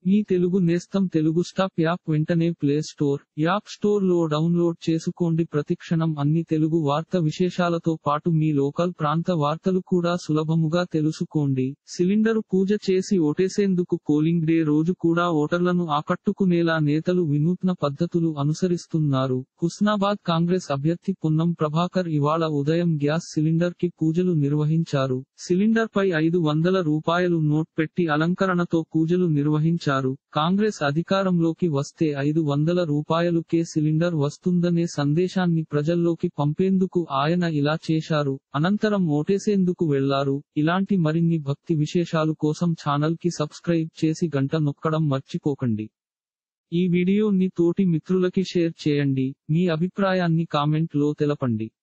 మీ తెలుగు నేస్తం Telugu stop app వెంటనే play store app store లో డౌన్లోడ్ చేసుకోండి ప్రతిక్షణం అన్ని తెలుగు వార్త విశేషాలతో పాటు మీ లోకల్ ప్రాంత వార్తలు కూడా సులభముగా తెలుసుకోండి సిలిండరు పూజ చేసి ఓటేసేందుకు పోలింగ్ డే రోజు కూడా ఓటర్లను ఆకట్టుకునేలా నేతలు వినూత్న పద్ధతులు అనుసరిస్తున్నారు హుస్నాబాద్ కాంగ్రెస్ అభ్యర్థి పొన్నం ప్రభాకర్ ఇవాళ ఉదయం గ్యాస్ సిలిండర్ కి పూజలు నిర్వహించారు సిలిండర్ పై ఐదు వందల రూపాయలు నోట్ పెట్టి అలంకరణతో పూజలు నిర్వహించారు కాంగ్రెస్ అధికారంలోకి వస్తే ఐదు వందల రూపాయలుకే సిలిండర్ వస్తుందనే సందేశాన్ని ప్రజల్లోకి పంపేందుకు ఆయన ఇలా చేశారు అనంతరం ఓటేసేందుకు వెళ్లారు ఇలాంటి మరిన్ని భక్తి విశేషాలు కోసం ఛానల్ కి సబ్స్క్రైబ్ చేసి గంట నొక్కడం మర్చిపోకండి ఈ వీడియోని తోటి మిత్రులకి షేర్ చేయండి మీ అభిప్రాయాన్ని కామెంట్ లో తెలపండి